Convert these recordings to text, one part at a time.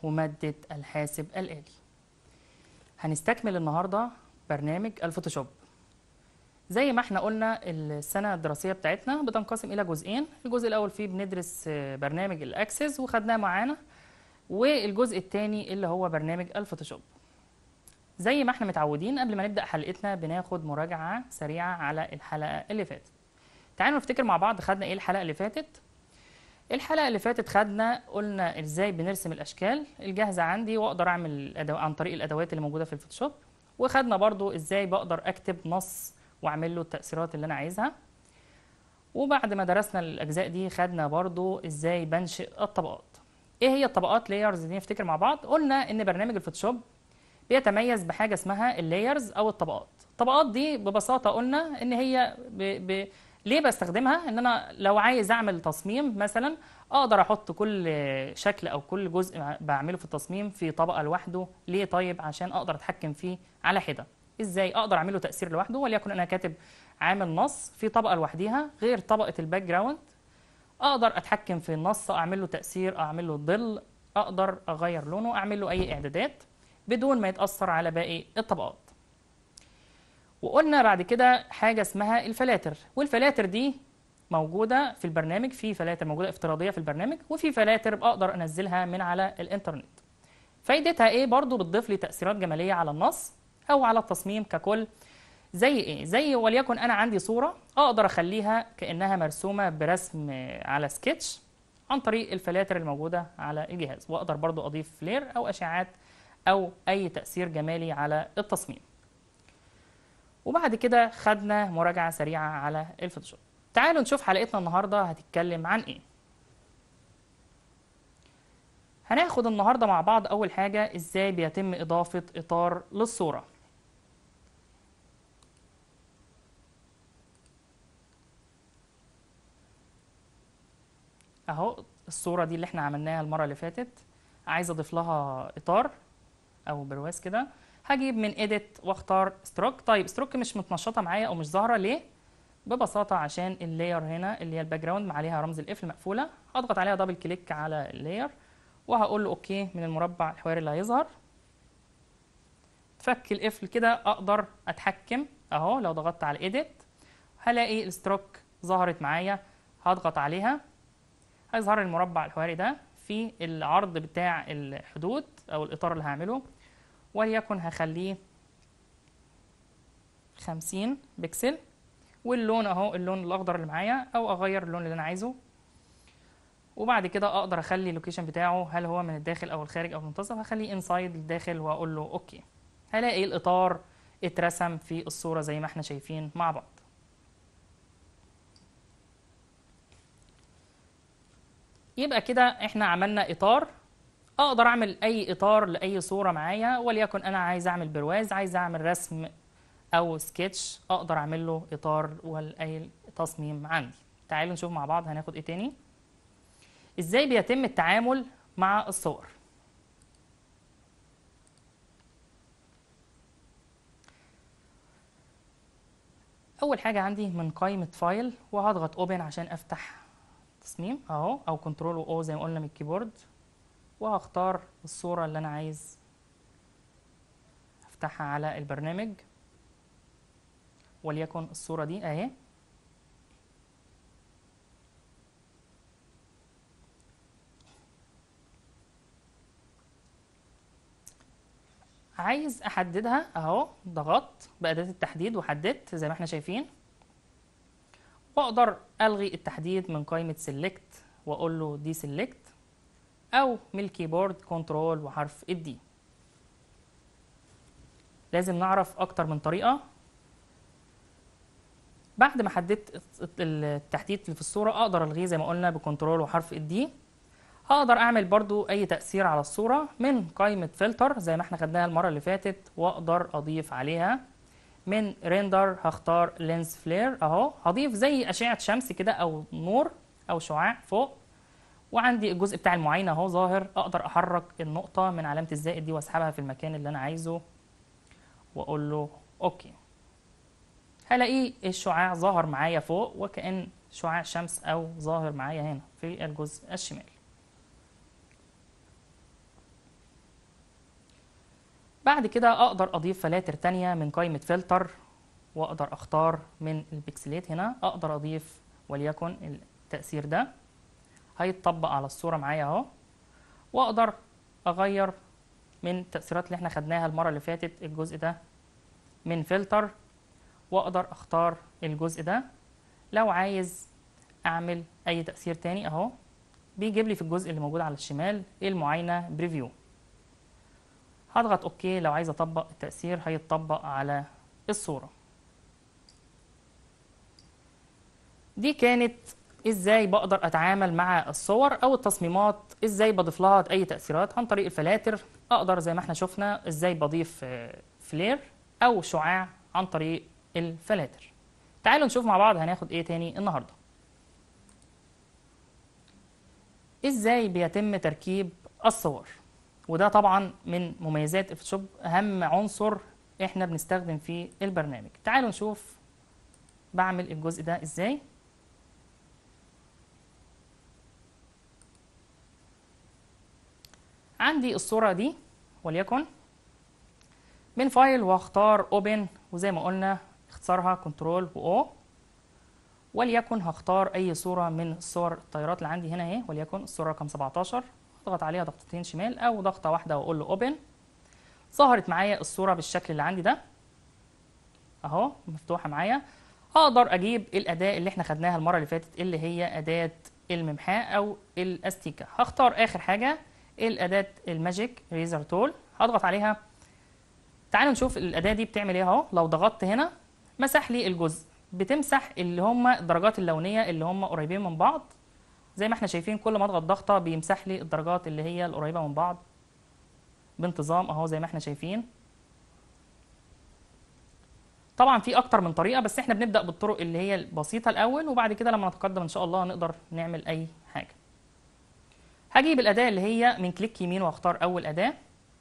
ومادة الحاسب الآلي هنستكمل النهاردة برنامج الفوتوشوب زي ما احنا قلنا السنة الدراسية بتاعتنا بتنقسم إلى جزئين الجزء الأول فيه بندرس برنامج الأكسس وخدناه معانا والجزء الثاني اللي هو برنامج الفوتوشوب زي ما احنا متعودين قبل ما نبدأ حلقتنا بناخد مراجعة سريعة على الحلقة اللي فاتت تعالوا نفتكر مع بعض خدنا ايه الحلقة اللي فاتت الحلقة اللي فاتت خدنا قلنا ازاي بنرسم الاشكال الجاهزة عندي واقدر اعمل الأدو... عن طريق الادوات اللي موجودة في الفوتوشوب وخدنا برضو ازاي بقدر اكتب نص واعمل له التأثيرات اللي انا عايزها وبعد ما درسنا الاجزاء دي خدنا برضو ازاي بنشئ الطبقات ايه هي الطبقات لايرز دي نفتكر مع بعض قلنا ان برنامج الفوتوشوب بيتميز بحاجه اسمها اللايرز او الطبقات الطبقات دي ببساطه قلنا ان هي ب... ب... ليه بستخدمها ان انا لو عايز اعمل تصميم مثلا اقدر احط كل شكل او كل جزء بعمله في التصميم في طبقه لوحده ليه طيب عشان اقدر اتحكم فيه على حده ازاي اقدر اعمله تاثير لوحده وليكن انا كاتب عامل نص في طبقه لوحديها غير طبقه الباك جراوند اقدر اتحكم في النص اعمل له تاثير اعمل له ظل اقدر اغير لونه اعمل له اي اعدادات بدون ما يتاثر على باقي الطبقات وقلنا بعد كده حاجه اسمها الفلاتر والفلاتر دي موجوده في البرنامج في فلاتر موجوده افتراضيه في البرنامج وفي فلاتر اقدر انزلها من على الانترنت فايدتها ايه برضو بتضيف لي تاثيرات جماليه على النص او على التصميم ككل زي ايه زي وليكن انا عندي صوره اقدر اخليها كانها مرسومه برسم على سكتش عن طريق الفلاتر الموجوده على الجهاز واقدر برضو اضيف فلير او اشعاعات او اي تاثير جمالي على التصميم وبعد كده خدنا مراجعه سريعه على الفوتوشوب تعالوا نشوف حلقتنا النهارده هتتكلم عن ايه هناخد النهارده مع بعض اول حاجه ازاي بيتم اضافه اطار للصوره اهو الصوره دي اللي احنا عملناها المره اللي فاتت عايز اضيف لها اطار او برواز كده هجيب من ايديت واختار ستروك طيب ستروك مش متنشطه معايا او مش ظاهره ليه ببساطه عشان اللاير هنا اللي هي الباك جراوند عليها رمز القفل مقفوله هضغط عليها دبل كليك على اللاير وهقول له اوكي من المربع الحواري اللي هيظهر فك القفل كده اقدر اتحكم اهو لو ضغطت على ايديت هلاقي الستروك ظهرت معايا هضغط عليها هيظهر المربع الحواري ده في العرض بتاع الحدود او الاطار اللي هعمله وليكن هخليه 50 بكسل واللون اهو اللون الاخضر اللي معايا او اغير اللون اللي انا عايزه وبعد كده اقدر اخلي اللوكيشن بتاعه هل هو من الداخل او الخارج او المنتصف هخليه انسايد الداخل واقول له اوكي هلاقي الاطار اترسم في الصوره زي ما احنا شايفين مع بعض يبقى كده احنا عملنا اطار اقدر اعمل اي اطار لاي صوره معايا وليكن انا عايز اعمل برواز عايز اعمل رسم او سكتش اقدر اعمل له اطار واي تصميم عندي تعالوا نشوف مع بعض هناخد ايه تاني ازاي بيتم التعامل مع الصور اول حاجه عندي من قائمه فايل وهضغط اوبن عشان افتح تصميم اهو او كنترول او زي ما قلنا من الكيبورد وهختار الصورة اللي أنا عايز أفتحها على البرنامج وليكن الصورة دي أهي عايز أحددها أهو ضغطت بأداة التحديد وحددت زي ما احنا شايفين وأقدر ألغي التحديد من قائمة سيلكت وأقول له دي سيلكت او من الكيبورد كنترول وحرف الدي لازم نعرف اكتر من طريقه بعد ما حددت التحديد اللي في الصوره اقدر الغيه زي ما قلنا بكنترول وحرف الدي هقدر اعمل برضو اي تاثير على الصوره من قائمه فلتر زي ما احنا خدناها المره اللي فاتت واقدر اضيف عليها من ريندر هختار لينس فلير اهو هضيف زي اشعه شمس كده او نور او شعاع فوق وعندي الجزء بتاع المعاينه اهو ظاهر اقدر احرك النقطه من علامه الزائد دي واسحبها في المكان اللي انا عايزه واقول له اوكي هلاقيه الشعاع ظهر معايا فوق وكأن شعاع شمس او ظاهر معايا هنا في الجزء الشمالي بعد كده اقدر اضيف فلاتر تانية من قائمة فلتر واقدر اختار من البكسلات هنا اقدر اضيف وليكن التأثير ده هيتطبق على الصورة معايا اهو واقدر اغير من التأثيرات اللي احنا خدناها المرة اللي فاتت الجزء ده من فلتر واقدر اختار الجزء ده لو عايز اعمل اي تأثير تاني اهو بيجيب لي في الجزء اللي موجود على الشمال المعاينة بريفيو هضغط اوكي لو عايز اطبق التأثير هيتطبق على الصورة دي كانت ازاي بقدر اتعامل مع الصور او التصميمات ازاي بضيف لها اي تأثيرات عن طريق الفلاتر اقدر زي ما احنا شفنا ازاي بضيف آه، فلير او شعاع عن طريق الفلاتر تعالوا نشوف مع بعض هناخد ايه تاني النهارده ازاي بيتم تركيب الصور وده طبعا من مميزات الفوتوشوب اهم عنصر احنا بنستخدم فيه البرنامج تعالوا نشوف بعمل الجزء ده ازاي عندي الصورة دي وليكن من فايل واختار اوبن وزي ما قلنا اختصارها كنترول و O وليكن هختار اي صورة من صور الطيارات اللي عندي هنا اهي وليكن الصورة رقم 17 اضغط عليها ضغطتين شمال او ضغطة واحدة واقول له اوبن ظهرت معايا الصورة بالشكل اللي عندي ده اهو مفتوحة معايا اقدر اجيب الاداة اللي احنا خدناها المرة اللي فاتت اللي هي اداة الممحاة او الاستيكة هختار اخر حاجة الاداة الماجيك ريزر تول هضغط عليها تعالوا نشوف الاداة دي بتعمل ايه اهو لو ضغطت هنا مسح لي الجزء بتمسح اللي هم الدرجات اللونية اللي هم قريبين من بعض زي ما احنا شايفين كل ما اضغط ضغطة بيمسح لي الدرجات اللي هي القريبة من بعض بانتظام اهو زي ما احنا شايفين طبعا في اكتر من طريقة بس احنا بنبدأ بالطرق اللي هي البسيطة الاول وبعد كده لما نتقدم ان شاء الله نقدر نعمل اي حاجة هجيب الأداة اللي هي من كليك يمين واختار أول أداة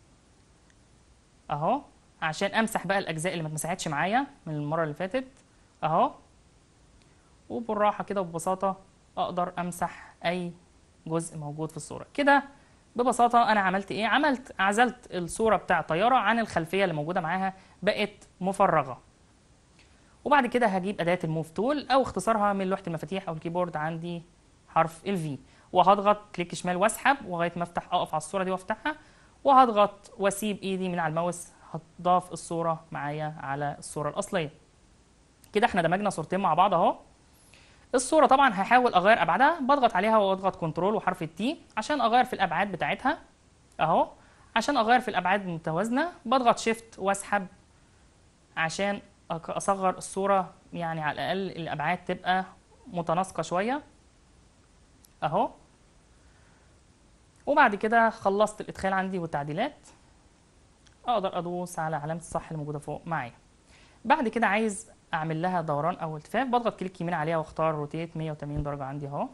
أهو عشان أمسح بقى الأجزاء اللي ما اتمسحتش معايا من المرة اللي فاتت أهو وبالراحة كده وببساطة أقدر أمسح أي جزء موجود في الصورة كده ببساطة أنا عملت إيه؟ عملت عزلت الصورة بتاع الطيارة عن الخلفية اللي موجودة معاها بقت مفرغة وبعد كده هجيب أداة الموف تول أو اختصارها من لوحة المفاتيح أو الكيبورد عندي حرف الفي وهضغط كليك شمال واسحب لغايه ما افتح اقف على الصوره دي وافتحها وهضغط واسيب ايدي من على الماوس هتضاف الصوره معايا على الصوره الاصليه كده احنا دمجنا صورتين مع بعض اهو الصوره طبعا هحاول اغير ابعادها بضغط عليها واضغط كنترول وحرف التي عشان اغير في الابعاد بتاعتها اهو عشان اغير في الابعاد المتوازنه بضغط شيفت واسحب عشان أك- اصغر الصوره يعني على الاقل الابعاد تبقى متناسقه شويه اهو وبعد كده خلصت الادخال عندي والتعديلات اقدر ادوس على علامه الصح اللي موجوده فوق معايا بعد كده عايز اعمل لها دوران او التفاف بضغط كليك يمين عليها واختار روتيت 180 درجه عندي اهو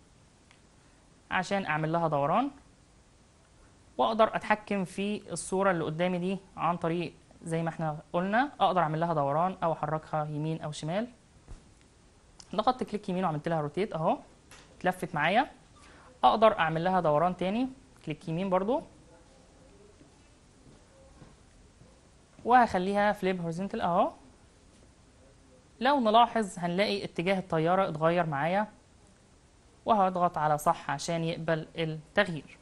عشان اعمل لها دوران واقدر اتحكم في الصوره اللي قدامي دي عن طريق زي ما احنا قلنا اقدر اعمل لها دوران او احركها يمين او شمال ضغطت كليك يمين وعملت لها روتيت اهو اتلفت معايا اقدر اعمل لها دوران تاني كليك يمين برضو وهخليها فليب هوريزونتال اهو لو نلاحظ هنلاقي اتجاه الطيارة اتغير معايا وهضغط على صح عشان يقبل التغيير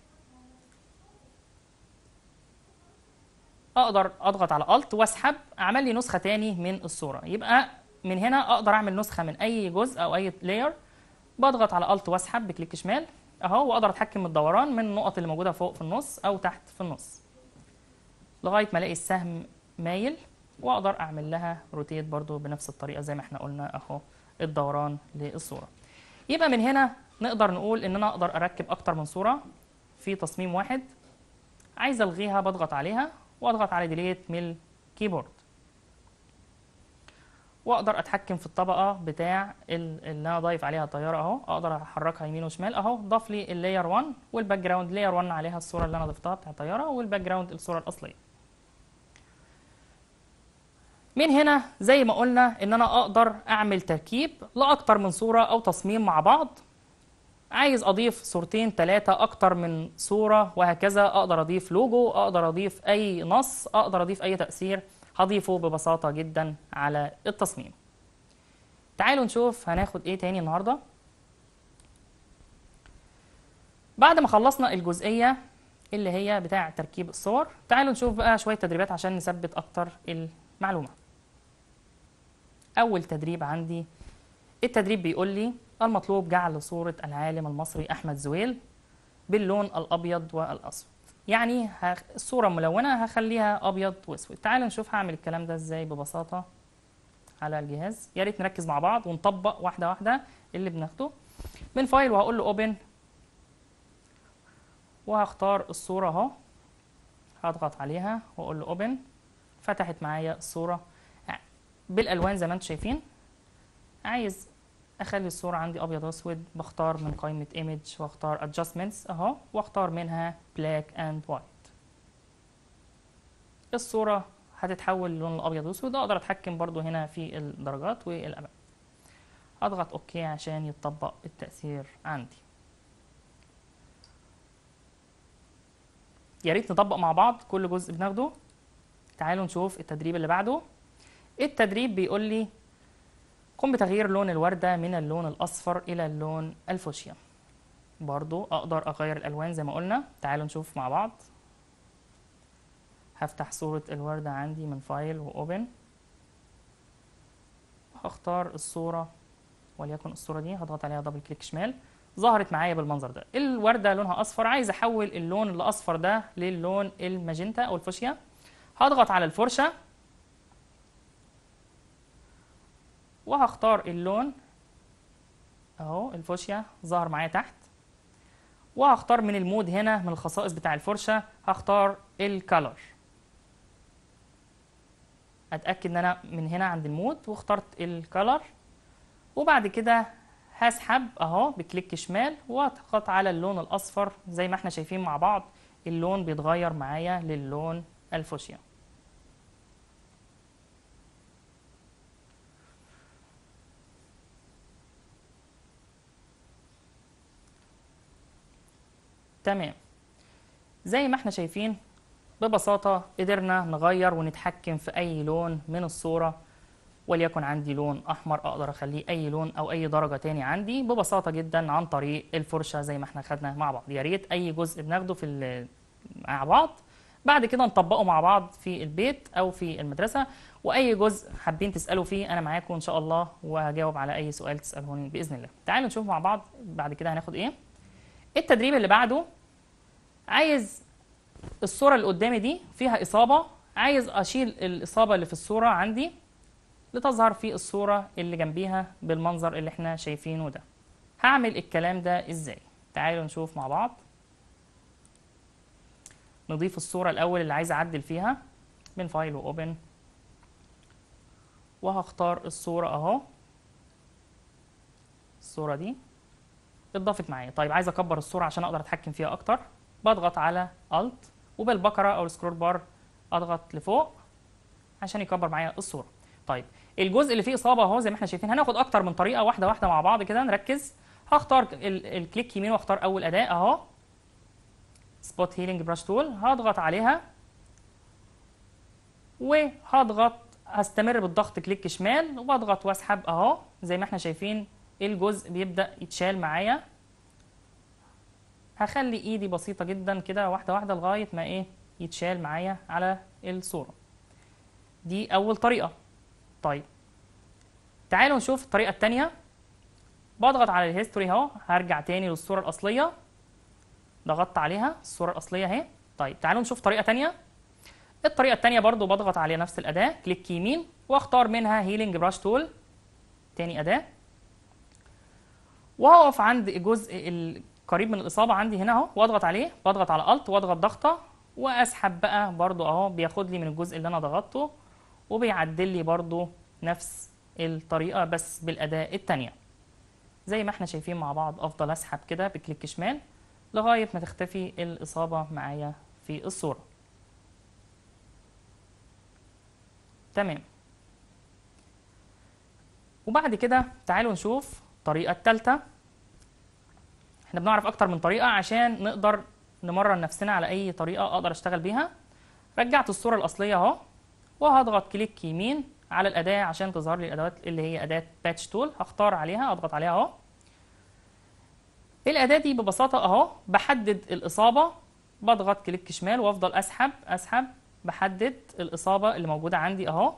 اقدر اضغط على الت واسحب اعمل لي نسخة تاني من الصورة يبقى من هنا اقدر اعمل نسخة من اي جزء او اي لاير بضغط على الت واسحب بكليك شمال اهو واقدر اتحكم الدوران من النقط اللي موجوده فوق في النص او تحت في النص لغايه ما الاقي السهم مايل واقدر اعمل لها روتيت برضو بنفس الطريقه زي ما احنا قلنا اهو الدوران للصوره يبقى من هنا نقدر نقول ان انا اقدر اركب اكتر من صوره في تصميم واحد عايز الغيها بضغط عليها واضغط على ديليت من الكيبورد واقدر اتحكم في الطبقه بتاع ال- اللي انا ضايف عليها الطياره اهو اقدر احركها يمين وشمال اهو ضاف لي اللاير 1 والباك جراوند لاير 1 عليها الصوره اللي انا ضفتها بتاع الطياره والباك جراوند الصوره الاصليه من هنا زي ما قلنا ان انا اقدر اعمل تركيب لاكتر من صوره او تصميم مع بعض عايز اضيف صورتين ثلاثة اكتر من صورة وهكذا اقدر اضيف لوجو اقدر اضيف اي نص اقدر اضيف اي تأثير هضيفه ببساطة جدا على التصميم تعالوا نشوف هناخد ايه تاني النهاردة بعد ما خلصنا الجزئية اللي هي بتاع تركيب الصور تعالوا نشوف بقى شوية تدريبات عشان نثبت اكتر المعلومة اول تدريب عندي التدريب بيقول لي المطلوب جعل صورة العالم المصري أحمد زويل باللون الأبيض والأسود يعني هخ... الصورة ملونة هخليها أبيض وأسود تعالوا نشوف هعمل الكلام ده إزاي ببساطة على الجهاز يا ريت نركز مع بعض ونطبق واحدة واحدة اللي بناخده من فايل وهقول له أوبن وهختار الصورة أهو هضغط عليها وأقول له أوبن فتحت معايا الصورة بالألوان زي ما انتم شايفين عايز اخلي الصورة عندي ابيض واسود بختار من قائمة image واختار adjustments اهو واختار منها black and white الصورة هتتحول للون الابيض واسود اقدر اتحكم برضو هنا في الدرجات والابعاد اضغط اوكي عشان يتطبق التأثير عندي يا ريت نطبق مع بعض كل جزء بناخده تعالوا نشوف التدريب اللي بعده التدريب بيقول لي قم بتغيير لون الوردة من اللون الأصفر إلى اللون الفوشيا برضو أقدر أغير الألوان زي ما قلنا تعالوا نشوف مع بعض هفتح صورة الوردة عندي من فايل وأوبن هختار الصورة وليكن الصورة دي هضغط عليها دبل كليك شمال ظهرت معايا بالمنظر ده الوردة لونها أصفر عايز أحول اللون الأصفر ده للون الماجنتا أو الفوشيا هضغط على الفرشة وهختار اللون اهو الفوشيا ظهر معايا تحت وهختار من المود هنا من الخصائص بتاع الفرشة هختار الكالر اتأكد ان انا من هنا عند المود واخترت الكالر وبعد كده هسحب اهو بكليك شمال واضغط على اللون الاصفر زي ما احنا شايفين مع بعض اللون بيتغير معايا للون الفوشيا تمام زي ما احنا شايفين ببساطة قدرنا نغير ونتحكم في أي لون من الصورة وليكن عندي لون أحمر أقدر أخليه أي لون أو أي درجة تاني عندي ببساطة جدا عن طريق الفرشة زي ما احنا خدنا مع بعض يا ريت أي جزء بناخده في مع بعض بعد كده نطبقه مع بعض في البيت أو في المدرسة وأي جزء حابين تسألوا فيه أنا معاكم إن شاء الله وهجاوب على أي سؤال تسألوني بإذن الله تعالوا نشوف مع بعض بعد كده هناخد إيه التدريب اللي بعده عايز الصورة اللي قدامي دي فيها إصابة عايز أشيل الإصابة اللي في الصورة عندي لتظهر في الصورة اللي جنبيها بالمنظر اللي احنا شايفينه ده هعمل الكلام ده إزاي تعالوا نشوف مع بعض نضيف الصورة الأول اللي عايز أعدل فيها من فايل وأوبن وهختار الصورة أهو الصورة دي اتضافت معايا طيب عايز اكبر الصوره عشان اقدر اتحكم فيها اكتر بضغط على الت وبالبكره او السكرول بار اضغط لفوق عشان يكبر معايا الصوره طيب الجزء اللي فيه اصابه اهو زي ما احنا شايفين هناخد اكتر من طريقه واحده واحده مع بعض كده نركز هختار الكليك يمين واختار اول اداه اهو سبوت هيلينج براش تول هضغط عليها وهضغط هستمر بالضغط كليك شمال وبضغط واسحب اهو زي ما احنا شايفين الجزء بيبدأ يتشال معايا هخلي ايدي بسيطة جدا كده واحدة واحدة لغاية ما ايه يتشال معايا على الصورة دي أول طريقة طيب تعالوا نشوف الطريقة التانية بضغط على الهيستوري اهو هرجع تاني للصورة الأصلية ضغطت عليها الصورة الأصلية اهي طيب تعالوا نشوف طريقة تانية الطريقة التانية برضو بضغط على نفس الأداة كليك يمين واختار منها هيلينج براش تول تاني أداة واقف عند الجزء القريب من الاصابه عندي هنا اهو واضغط عليه واضغط على الت واضغط ضغطه واسحب بقى برضو اهو بياخد لي من الجزء اللي انا ضغطته وبيعدل لي برضو نفس الطريقه بس بالاداه الثانيه زي ما احنا شايفين مع بعض افضل اسحب كده بكليك شمال لغايه ما تختفي الاصابه معايا في الصوره تمام وبعد كده تعالوا نشوف الطريقة الثالثة احنا بنعرف اكتر من طريقه عشان نقدر نمرن نفسنا على اي طريقه اقدر اشتغل بيها رجعت الصوره الاصليه اهو وهضغط كليك يمين على الاداه عشان تظهر لي الادوات اللي هي اداه باتش تول هختار عليها اضغط عليها اهو الاداه دي ببساطه اهو بحدد الاصابه بضغط كليك شمال وافضل اسحب اسحب بحدد الاصابه اللي موجوده عندي اهو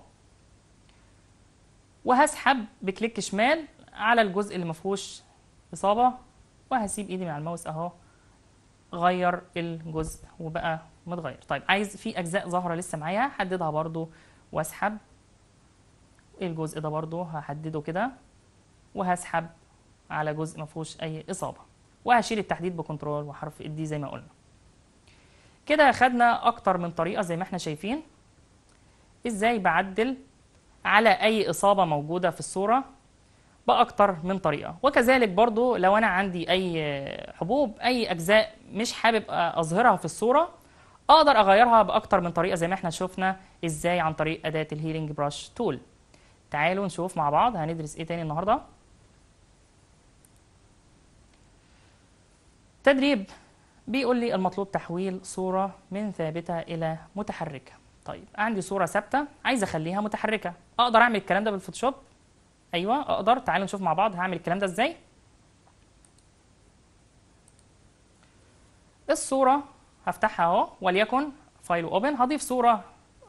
وهسحب بكليك شمال على الجزء اللي ما فيهوش اصابه وهسيب ايدي مع الماوس اهو غير الجزء وبقى متغير طيب عايز في اجزاء ظاهره لسه معايا هحددها برضو واسحب الجزء ده برضو هحدده كده وهسحب على جزء ما فيهوش اي اصابه وهشيل التحديد بكنترول وحرف الدي زي ما قلنا كده خدنا اكتر من طريقه زي ما احنا شايفين ازاي بعدل على اي اصابه موجوده في الصوره باكتر من طريقه وكذلك برضو لو انا عندي اي حبوب اي اجزاء مش حابب اظهرها في الصوره اقدر اغيرها باكتر من طريقه زي ما احنا شفنا ازاي عن طريق اداه الهيلينج براش تول تعالوا نشوف مع بعض هندرس ايه تاني النهارده تدريب بيقول لي المطلوب تحويل صورة من ثابتة إلى متحركة طيب عندي صورة ثابتة عايز أخليها متحركة أقدر أعمل الكلام ده بالفوتوشوب أيوة أقدر تعالوا نشوف مع بعض هعمل الكلام ده إزاي الصورة هفتحها أهو وليكن فايل أوبن هضيف صورة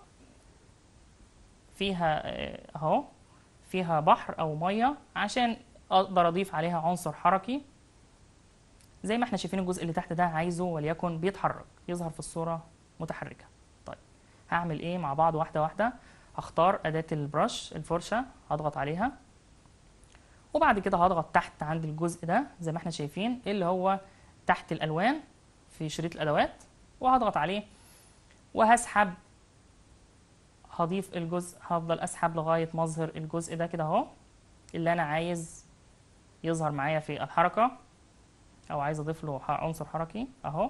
فيها أهو فيها بحر أو مية عشان أقدر أضيف عليها عنصر حركي زي ما احنا شايفين الجزء اللي تحت ده عايزه وليكن بيتحرك يظهر في الصورة متحركة طيب هعمل ايه مع بعض واحدة واحدة هختار أداة البرش الفرشة هضغط عليها وبعد كده هضغط تحت عند الجزء ده زي ما احنا شايفين اللي هو تحت الألوان في شريط الأدوات وهضغط عليه وهسحب هضيف الجزء هفضل أسحب لغاية ما أظهر الجزء ده كده أهو اللي أنا عايز يظهر معايا في الحركة او عايز اضيف له عنصر حركي اهو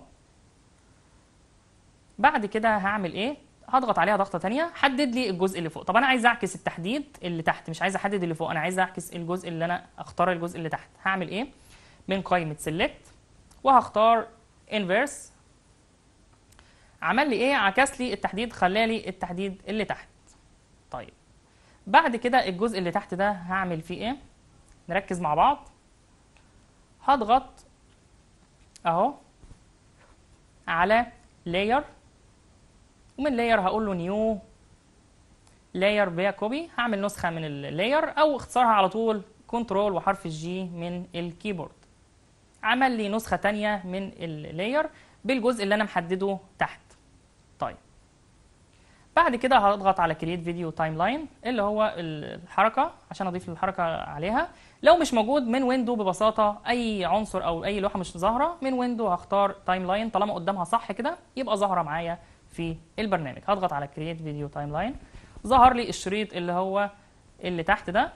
بعد كده هعمل ايه هضغط عليها ضغطه تانية حدد لي الجزء اللي فوق طب انا عايز اعكس التحديد اللي تحت مش عايز احدد اللي فوق انا عايز اعكس الجزء اللي انا اختار الجزء اللي تحت هعمل ايه من قائمه سيلكت وهختار انفيرس عمل لي ايه عكس لي التحديد خلالي التحديد اللي تحت طيب بعد كده الجزء اللي تحت ده هعمل فيه ايه نركز مع بعض هضغط اهو على لاير ومن لاير هقول له نيو لاير بيها كوبي هعمل نسخه من اللاير او اختصارها على طول كنترول وحرف الجي من الكيبورد عمل لي نسخه تانية من اللاير بالجزء اللي انا محدده تحت طيب بعد كده هضغط على كرييت فيديو تايم لاين اللي هو الحركه عشان اضيف الحركه عليها لو مش موجود من ويندو ببساطه اي عنصر او اي لوحه مش ظاهره من ويندو هختار تايم لاين طالما قدامها صح كده يبقى ظاهره معايا في البرنامج هضغط على كرييت فيديو تايم لاين ظهر لي الشريط اللي هو اللي تحت ده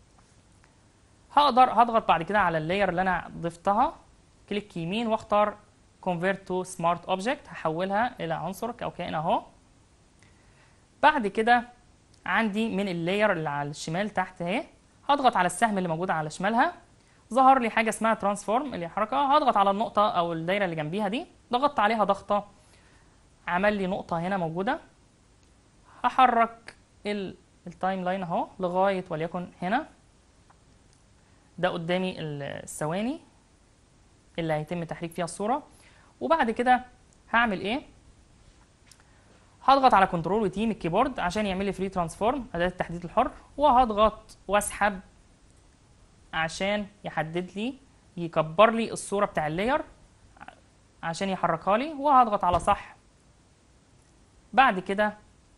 هقدر هضغط بعد كده على اللاير اللي انا ضفتها كليك يمين واختار convert to smart object هحولها الى عنصر او كائن اهو بعد كده عندي من اللاير اللي على الشمال تحت اهي هضغط على السهم اللي موجود على شمالها ظهر لي حاجه اسمها ترانسفورم اللي هي حركه هضغط على النقطه او الدايره اللي جنبيها دي ضغطت عليها ضغطه عمل لي نقطه هنا موجوده هحرك التايم لاين اهو لغايه وليكن هنا ده قدامي الثواني اللي هيتم تحريك فيها الصوره وبعد كده هعمل ايه هضغط على كنترول وتي من الكيبورد عشان يعمل لي فري ترانسفورم اداه التحديد الحر وهضغط واسحب عشان يحدد لي يكبر لي الصوره بتاع اللاير عشان يحركها لي وهضغط على صح بعد كده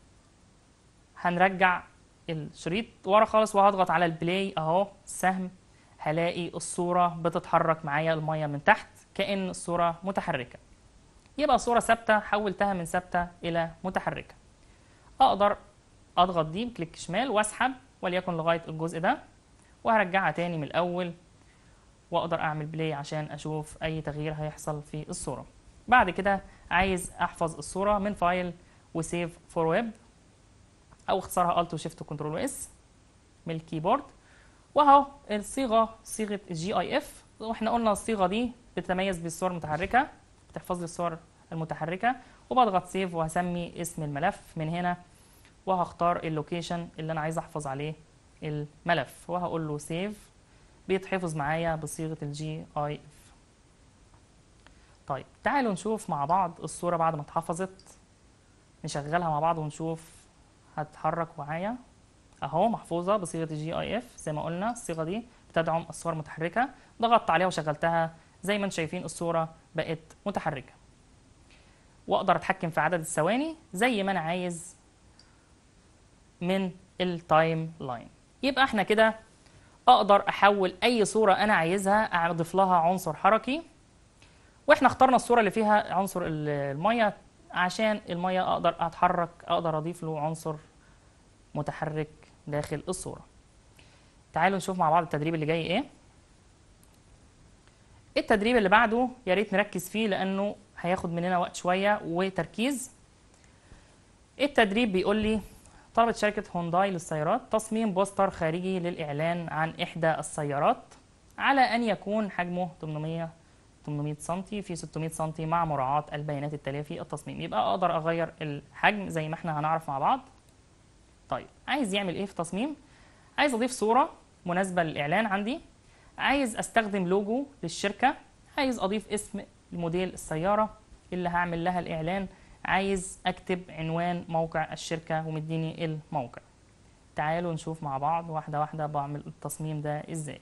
هنرجع الشريط ورا خالص وهضغط على البلاي اهو السهم هلاقي الصوره بتتحرك معايا الميه من تحت كأن الصوره متحركه يبقى صورة ثابتة حولتها من ثابتة إلى متحركة أقدر أضغط دي بكليك شمال وأسحب وليكن لغاية الجزء ده وهرجعها تاني من الأول وأقدر أعمل بلاي عشان أشوف أي تغيير هيحصل في الصورة بعد كده عايز أحفظ الصورة من فايل وسيف فور ويب أو اختصارها Alt وشيفت وكنترول وإس من الكيبورد وأهو الصيغة صيغة الجي أي إف واحنا قلنا الصيغة دي بتتميز بالصور المتحركه بتحفظ لي الصور المتحركه وبضغط سيف وهسمي اسم الملف من هنا وهختار اللوكيشن اللي انا عايز احفظ عليه الملف وهقول له سيف بيتحفظ معايا بصيغه الجي اي اف طيب تعالوا نشوف مع بعض الصوره بعد ما اتحفظت نشغلها مع بعض ونشوف هتتحرك معايا اهو محفوظه بصيغه الجي اي اف زي ما قلنا الصيغه دي بتدعم الصور المتحركه ضغطت عليها وشغلتها زي ما انتم شايفين الصوره بقت متحركه واقدر اتحكم في عدد الثواني زي ما انا عايز من التايم لاين يبقى احنا كده اقدر احول اي صوره انا عايزها اضيف لها عنصر حركي واحنا اخترنا الصوره اللي فيها عنصر ال- الميه عشان الميه اقدر اتحرك اقدر اضيف له عنصر متحرك داخل الصوره تعالوا نشوف مع بعض التدريب اللي جاي ايه التدريب اللي بعده يا ريت نركز فيه لانه هياخد مننا وقت شويه وتركيز التدريب بيقول لي طلبت شركة هونداي للسيارات تصميم بوستر خارجي للإعلان عن إحدى السيارات على أن يكون حجمه 800 800 سم في 600 سم مع مراعاة البيانات التالية في التصميم يبقى أقدر أغير الحجم زي ما احنا هنعرف مع بعض طيب عايز يعمل إيه في تصميم عايز أضيف صورة مناسبة للإعلان عندي عايز أستخدم لوجو للشركة عايز أضيف اسم موديل السيارة اللي هعمل لها الإعلان عايز اكتب عنوان موقع الشركة ومديني الموقع تعالوا نشوف مع بعض واحدة واحدة بعمل التصميم ده ازاي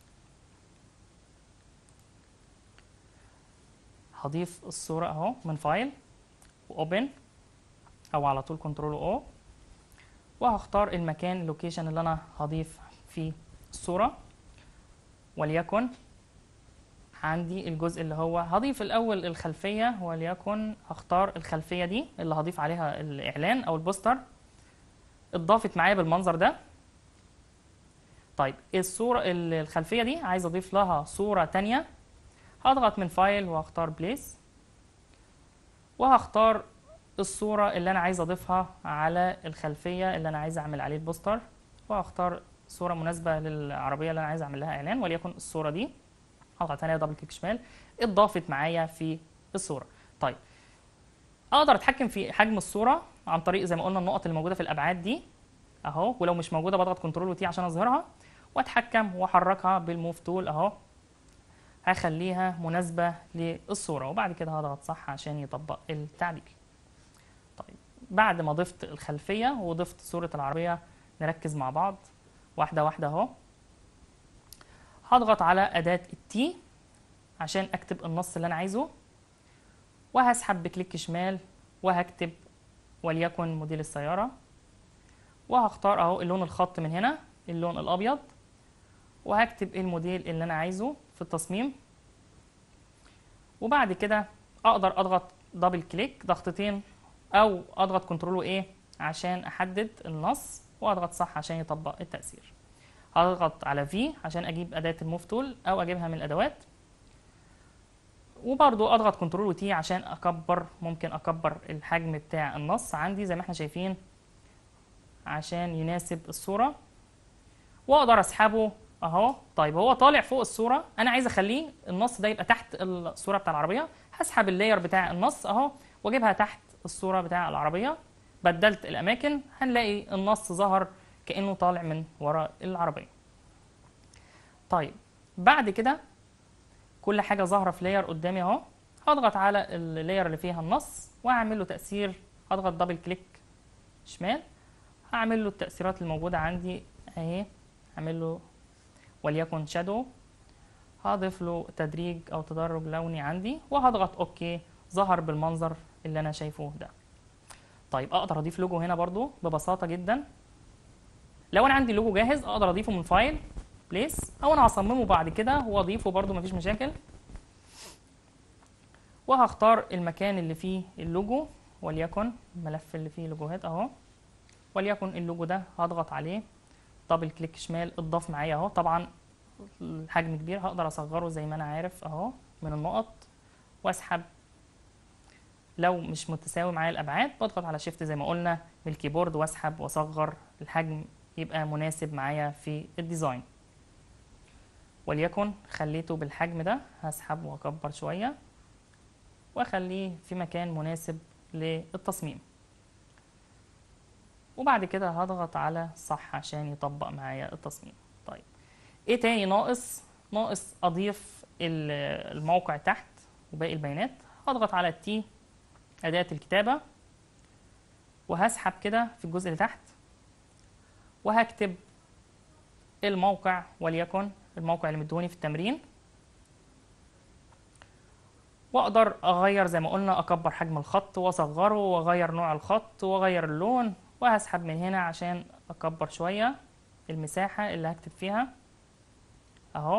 هضيف الصورة اهو من فايل واوبن او على طول كنترول او وهختار المكان اللوكيشن اللي انا هضيف فيه الصورة وليكن عندي الجزء اللي هو هضيف الاول الخلفيه وليكن هختار الخلفيه دي اللي هضيف عليها الاعلان او البوستر اتضافت معايا بالمنظر ده طيب الصوره ال- الخلفيه دي عايز اضيف لها صوره تانية هضغط من فايل وهختار بليس وهختار الصوره اللي انا عايز اضيفها على الخلفيه اللي انا عايز اعمل عليه البوستر وهختار صوره مناسبه للعربيه اللي انا عايز اعمل لها اعلان وليكن الصوره دي هضغط عليها دبل كليك شمال اتضافت معايا في الصوره طيب اقدر اتحكم في حجم الصوره عن طريق زي ما قلنا النقط اللي موجوده في الابعاد دي اهو ولو مش موجوده بضغط كنترول وتي عشان اظهرها واتحكم واحركها بالموف تول اهو هخليها مناسبه للصوره وبعد كده هضغط صح عشان يطبق التعديل طيب بعد ما ضفت الخلفيه وضفت صوره العربيه نركز مع بعض واحده واحده اهو هضغط على أداة التي عشان أكتب النص اللي أنا عايزه وهسحب بكليك شمال وهكتب وليكن موديل السيارة وهختار أهو اللون الخط من هنا اللون الأبيض وهكتب الموديل اللي أنا عايزه في التصميم وبعد كده أقدر أضغط دبل كليك ضغطتين أو أضغط كنترول إيه عشان أحدد النص وأضغط صح عشان يطبق التأثير هضغط على في عشان اجيب اداه الموف تول او اجيبها من الادوات وبرضو اضغط كنترول وتي عشان اكبر ممكن اكبر الحجم بتاع النص عندي زي ما احنا شايفين عشان يناسب الصوره واقدر اسحبه اهو طيب هو طالع فوق الصوره انا عايز اخليه النص ده يبقى تحت الصوره بتاع العربيه هسحب اللاير بتاع النص اهو واجيبها تحت الصوره بتاع العربيه بدلت الاماكن هنلاقي النص ظهر كانه طالع من ورا العربيه طيب بعد كده كل حاجه ظاهره في لاير قدامي اهو هضغط على اللاير اللي فيها النص واعمل له تاثير هضغط دبل كليك شمال هعمل له التاثيرات الموجوده عندي اهي هعمل له وليكن شادو هضيف له تدريج او تدرج لوني عندي وهضغط اوكي ظهر بالمنظر اللي انا شايفه ده طيب اقدر اضيف لوجو هنا برضو ببساطه جدا لو انا عندي لوجو جاهز اقدر اضيفه من فايل بليس او انا هصممه بعد كده واضيفه برضو مفيش مشاكل وهختار المكان اللي فيه اللوجو وليكن الملف اللي فيه لوجوهات اهو وليكن اللوجو ده هضغط عليه دبل كليك شمال اتضاف معايا اهو طبعا الحجم كبير هقدر اصغره زي ما انا عارف اهو من النقط واسحب لو مش متساوي معايا الابعاد بضغط على شيفت زي ما قلنا من الكيبورد واسحب واصغر الحجم يبقى مناسب معايا في الديزاين وليكن خليته بالحجم ده هسحب واكبر شوية واخليه في مكان مناسب للتصميم وبعد كده هضغط على صح عشان يطبق معايا التصميم طيب ايه تاني ناقص ناقص اضيف ال- الموقع تحت وباقي البيانات هضغط على التي اداة الكتابة وهسحب كده في الجزء اللي تحت وهكتب الموقع وليكن الموقع اللي مدوني في التمرين واقدر اغير زي ما قلنا اكبر حجم الخط واصغره واغير نوع الخط واغير اللون وهسحب من هنا عشان اكبر شوية المساحة اللي هكتب فيها اهو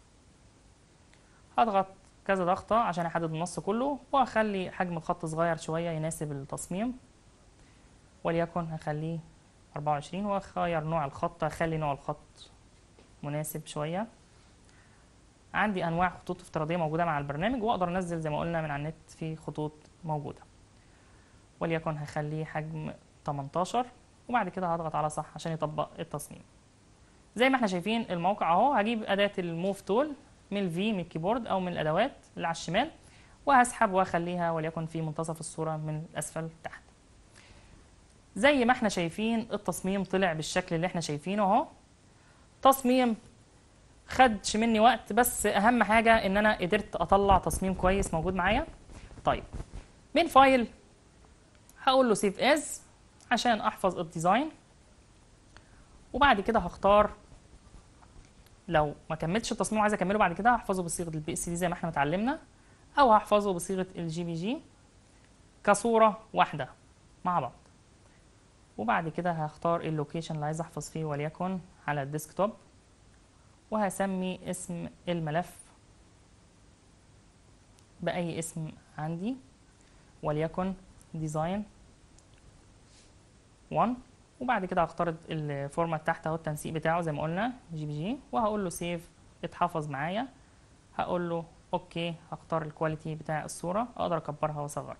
هضغط كذا ضغطة عشان احدد النص كله واخلي حجم الخط صغير شوية يناسب التصميم وليكن هخليه 24 واغير نوع الخط هخلي نوع الخط مناسب شوية عندي انواع خطوط افتراضية موجودة مع البرنامج واقدر انزل زي ما قلنا من على النت في خطوط موجودة وليكن هخليه حجم 18 وبعد كده هضغط على صح عشان يطبق التصميم زي ما احنا شايفين الموقع اهو هجيب اداة الموف تول من الفي من الكيبورد او من الادوات اللي على الشمال وهسحب واخليها وليكن في منتصف الصورة من اسفل تحت زي ما احنا شايفين التصميم طلع بالشكل اللي احنا شايفينه اهو تصميم خدش مني وقت بس اهم حاجة ان انا قدرت اطلع تصميم كويس موجود معايا طيب من فايل هقول له سيف از عشان احفظ الديزاين وبعد كده هختار لو ما كملتش التصميم وعايز اكمله بعد كده هحفظه بصيغه البي اس دي زي ما احنا اتعلمنا او هحفظه بصيغه الجي بي جي كصوره واحده مع بعض وبعد كده هختار اللوكيشن اللي عايز احفظ فيه وليكن على الديسكتوب وهسمي اسم الملف بأي اسم عندي وليكن ديزاين 1 وبعد كده هختار الفورمات تحت اهو التنسيق بتاعه زي ما قلنا جي بي جي وهقول له سيف اتحفظ معايا هقول له اوكي هختار الكواليتي بتاع الصورة اقدر اكبرها واصغرها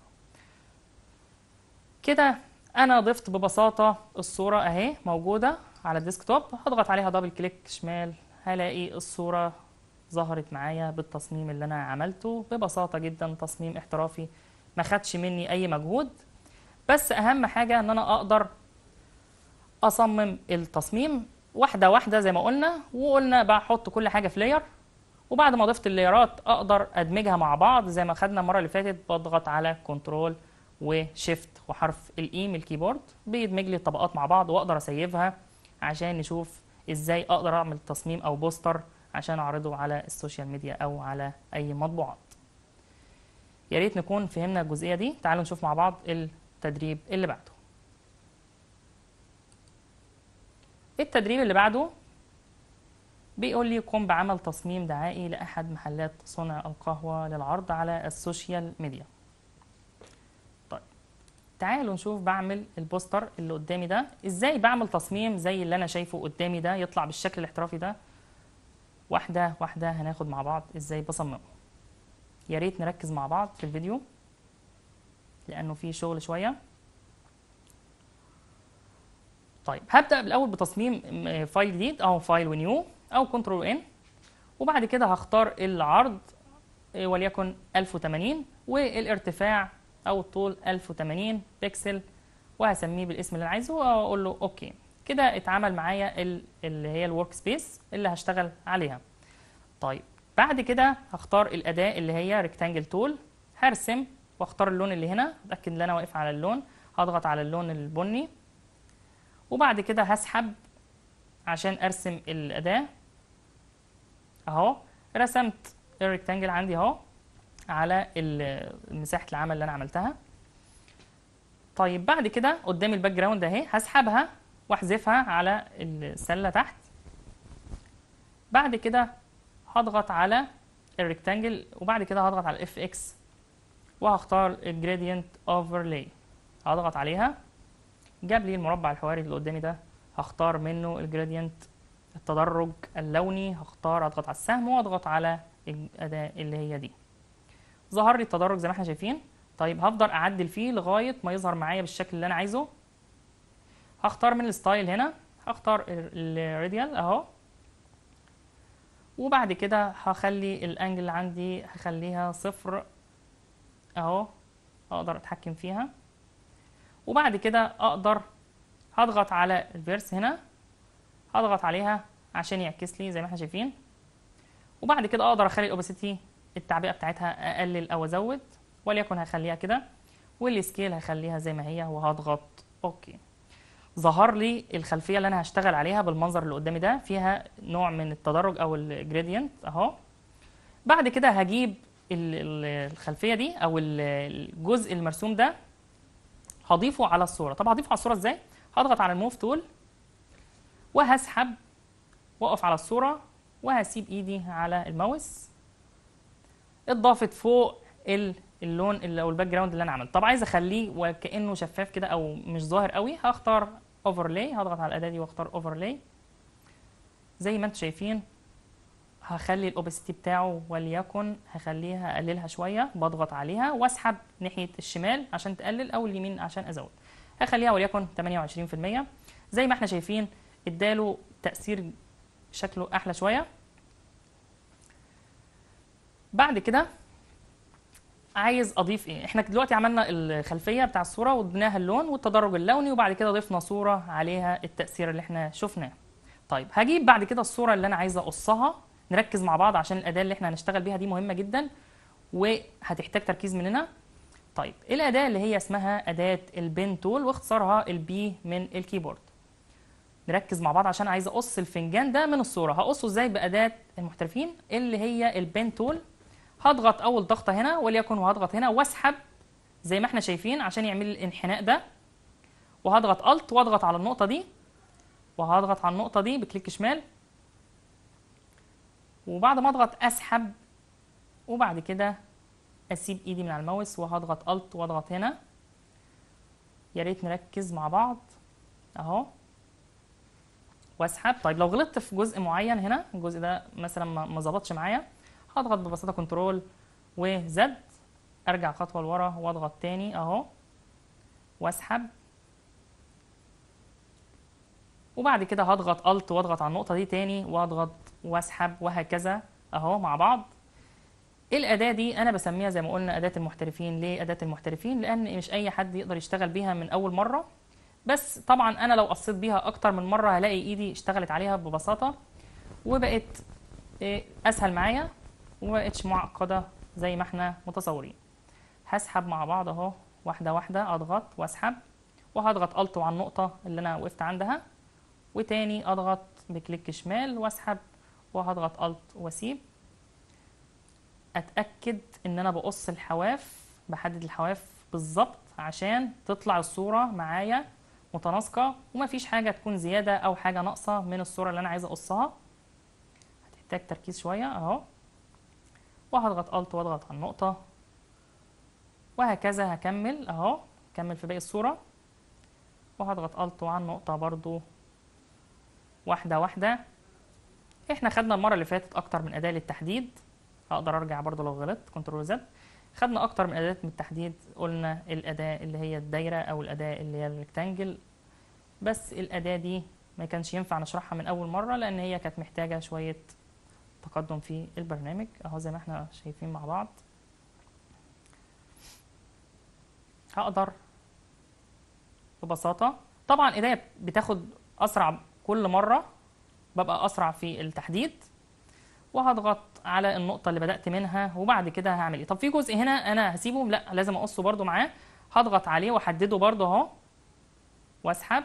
كده انا ضفت ببساطة الصورة اهي موجودة على الديسكتوب هضغط عليها دبل كليك شمال هلاقي الصورة ظهرت معايا بالتصميم اللي انا عملته ببساطة جدا تصميم احترافي ما خدش مني اي مجهود بس اهم حاجة ان انا اقدر اصمم التصميم واحدة واحدة زي ما قلنا وقلنا بحط كل حاجة في لاير وبعد ما ضفت اللايرات اقدر ادمجها مع بعض زي ما خدنا المرة اللي فاتت بضغط على كنترول وشيفت وحرف الاي من الكيبورد بيدمج لي الطبقات مع بعض واقدر اسيفها عشان نشوف ازاي اقدر اعمل تصميم او بوستر عشان اعرضه على السوشيال ميديا او على اي مطبوعات يا ريت نكون فهمنا الجزئية دي تعالوا نشوف مع بعض التدريب اللي بعده التدريب اللي بعده بيقول لي قم بعمل تصميم دعائي لأحد محلات صنع القهوة للعرض على السوشيال ميديا طيب تعالوا نشوف بعمل البوستر اللي قدامي ده ازاي بعمل تصميم زي اللي انا شايفه قدامي ده يطلع بالشكل الاحترافي ده واحدة واحدة هناخد مع بعض ازاي بصممه يا ريت نركز مع بعض في الفيديو لانه في شغل شويه طيب هبدا بالاول بتصميم فايل جديد او فايل ونيو او كنترول ان وبعد كده هختار العرض وليكن 1080 والارتفاع او الطول 1080 بكسل وهسميه بالاسم اللي انا عايزه واقول له اوكي كده اتعمل معايا اللي هي الورك سبيس اللي هشتغل عليها طيب بعد كده هختار الأداة اللي هي ريكتانجل تول هرسم واختار اللون اللي هنا اتأكد ان انا واقف على اللون هضغط على اللون البني وبعد كده هسحب عشان ارسم الأداة اهو رسمت الريكتانجل عندي اهو على مساحة العمل اللي انا عملتها طيب بعد كده قدامي الباك جراوند اهي هسحبها واحذفها على السلة تحت بعد كده هضغط على الريكتانجل وبعد كده هضغط على اف اكس وهختار الجريدينت اوفرلاي هضغط عليها جاب لي المربع الحواري اللي قدامي ده هختار منه الجريدينت التدرج اللوني هختار اضغط على السهم واضغط على الاداة اللي هي دي ظهر لي التدرج زي ما احنا شايفين طيب هفضل اعدل فيه لغاية ما يظهر معايا بالشكل اللي انا عايزه هختار من الستايل هنا هختار الراديال اهو وبعد كده هخلي الانجل اللي عندي هخليها صفر اهو اقدر اتحكم فيها وبعد كده اقدر هضغط على الفيرس هنا هضغط عليها عشان يعكس لي زي ما احنا شايفين وبعد كده اقدر اخلي الاوباسيتي التعبئه بتاعتها اقلل او ازود وليكن هخليها كده والسكيل هخليها زي ما هي وهضغط اوكي ظهر لي الخلفيه اللي انا هشتغل عليها بالمنظر اللي قدامي ده فيها نوع من التدرج او الجريدينت اهو بعد كده هجيب ال- ال- الخلفيه دي او ال- الجزء المرسوم ده هضيفه على الصوره طب هضيفه على الصوره ازاي هضغط على الموف تول وهسحب واقف على الصوره وهسيب ايدي على الماوس اتضافت فوق ال- اللون اللي او الباك جراوند اللي انا عملته طب عايز اخليه وكانه شفاف كده او مش ظاهر قوي هختار اوفرلاي هضغط على الاداه دي واختار اوفرلاي زي ما انتم شايفين هخلي الاوباسيتي بتاعه وليكن هخليها اقللها شويه بضغط عليها واسحب ناحيه الشمال عشان تقلل او اليمين عشان ازود هخليها وليكن 28% زي ما احنا شايفين اداله تاثير شكله احلى شويه بعد كده عايز اضيف ايه احنا دلوقتي عملنا الخلفيه بتاع الصوره واديناها اللون والتدرج اللوني وبعد كده ضفنا صوره عليها التاثير اللي احنا شفناه طيب هجيب بعد كده الصوره اللي انا عايزه اقصها نركز مع بعض عشان الاداه اللي احنا هنشتغل بيها دي مهمه جدا وهتحتاج تركيز مننا طيب ايه الاداه اللي هي اسمها اداه البين تول واختصارها البي من الكيبورد نركز مع بعض عشان عايز اقص الفنجان ده من الصوره هقصه ازاي باداه المحترفين اللي هي البين تول هضغط اول ضغطه هنا وليكن وهضغط هنا واسحب زي ما احنا شايفين عشان يعمل لي الانحناء ده وهضغط الت واضغط على النقطه دي وهضغط على النقطه دي بكليك شمال وبعد ما اضغط اسحب وبعد كده اسيب ايدي من على الماوس وهضغط الت واضغط هنا يا ريت نركز مع بعض اهو واسحب طيب لو غلطت في جزء معين هنا الجزء ده مثلا ما ما ظبطش معايا هضغط ببساطه كنترول وزد ارجع خطوه لورا واضغط تاني اهو واسحب وبعد كده هضغط الت واضغط على النقطه دي تاني واضغط واسحب وهكذا اهو مع بعض الاداه دي انا بسميها زي ما قلنا اداه المحترفين ليه اداه المحترفين لان مش اي حد يقدر يشتغل بيها من اول مره بس طبعا انا لو قصيت بيها اكتر من مره هلاقي ايدي اشتغلت عليها ببساطه وبقت إيه، اسهل معايا ومبقتش معقده زي ما احنا متصورين هسحب مع بعض اهو واحده واحده اضغط واسحب وهضغط الت على النقطه اللي انا وقفت عندها وتاني اضغط بكليك شمال واسحب وهضغط الت واسيب اتاكد ان انا بقص الحواف بحدد الحواف بالظبط عشان تطلع الصوره معايا متناسقه ومفيش حاجه تكون زياده او حاجه ناقصه من الصوره اللي انا عايز اقصها هتحتاج تركيز شويه اهو وهضغط الت واضغط على النقطه وهكذا هكمل اهو كمل في باقي الصوره وهضغط الت على النقطه برضو واحده واحده احنا خدنا المره اللي فاتت اكتر من اداه للتحديد اقدر ارجع برضو لو غلطت كنترول زد خدنا اكتر من اداه من التحديد قلنا الاداه اللي هي الدايره او الاداه اللي هي الريكتانجل بس الاداه دي ما كانش ينفع نشرحها من اول مره لان هي كانت محتاجه شويه تقدم في البرنامج اهو زي ما احنا شايفين مع بعض هقدر ببساطه طبعا ايديا بتاخد اسرع كل مره ببقى اسرع في التحديد وهضغط على النقطة اللي بدأت منها وبعد كده هعمل ايه طب في جزء هنا انا هسيبه لا لازم اقصه برضو معاه هضغط عليه واحدده برضو اهو واسحب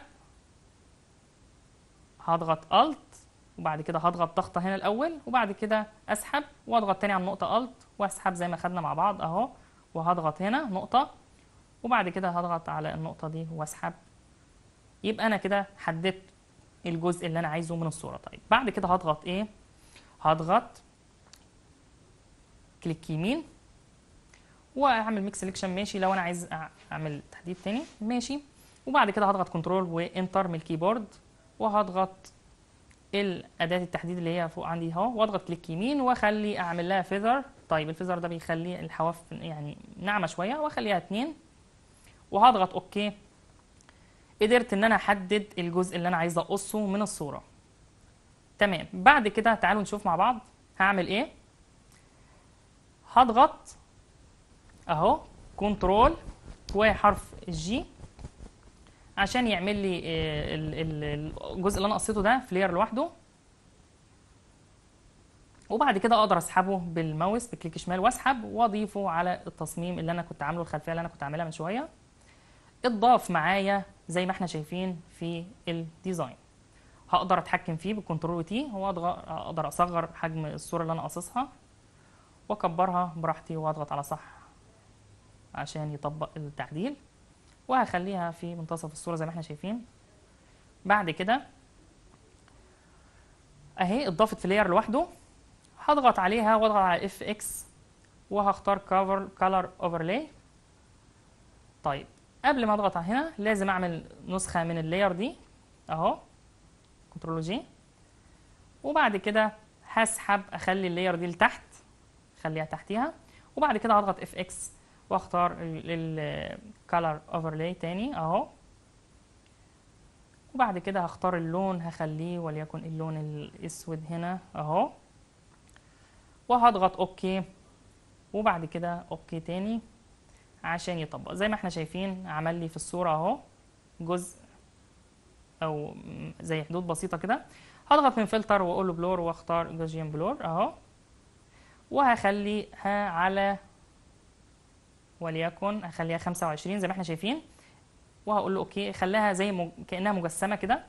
هضغط الت وبعد كده هضغط ضغطة هنا الاول وبعد كده اسحب واضغط تاني على النقطة الت واسحب زي ما خدنا مع بعض اهو وهضغط هنا نقطة وبعد كده هضغط على النقطة دي واسحب يبقى انا كده حددت الجزء اللي انا عايزه من الصورة طيب بعد كده هضغط ايه هضغط كليك يمين واعمل ميكس سelection ماشي لو انا عايز أع- اعمل تحديد تاني ماشي وبعد كده هضغط كنترول وانتر من الكيبورد وهضغط الاداه التحديد اللي هي فوق عندي اهو واضغط كليك يمين واخلي اعمل لها فيذر طيب الفيذر ده بيخلي الحواف يعني ناعمه شويه واخليها اتنين وهضغط اوكي قدرت ان انا احدد الجزء اللي انا عايز اقصه من الصوره تمام بعد كده تعالوا نشوف مع بعض هعمل ايه هضغط اهو كنترول وحرف الجي عشان يعمل لي آه، ال- ال- الجزء اللي انا قصيته ده فلير لوحده وبعد كده اقدر اسحبه بالماوس بكليك شمال واسحب واضيفه على التصميم اللي انا كنت عامله الخلفيه اللي انا كنت عاملها من شويه اتضاف معايا زي ما احنا شايفين في الديزاين هقدر اتحكم فيه بالكنترول تي واقدر اصغر حجم الصوره اللي انا قاصصها واكبرها براحتي واضغط على صح عشان يطبق التعديل وهخليها في منتصف الصورة زي ما احنا شايفين بعد كده اهي اتضافت في لاير لوحده هضغط عليها واضغط على اف اكس وهختار كفر كلر اوفرلاي طيب قبل ما اضغط على هنا لازم اعمل نسخة من اللاير دي اهو كنترول جي وبعد كده هسحب اخلي اللاير دي لتحت خليها تحتيها وبعد كده هضغط اف اكس واختار الكالر اوفرلاي تاني اهو وبعد كده هختار اللون هخليه وليكن اللون الاسود هنا اهو وهضغط اوكي وبعد كده اوكي تاني عشان يطبق زي ما احنا شايفين عمل لي في الصورة اهو جزء او زي حدود بسيطة كده هضغط من فلتر واقول له بلور واختار جوجيان بلور اهو وهخليها على وليكن هخليها 25 زي ما احنا شايفين وهقول له اوكي خليها زي مج... كانها مجسمه كده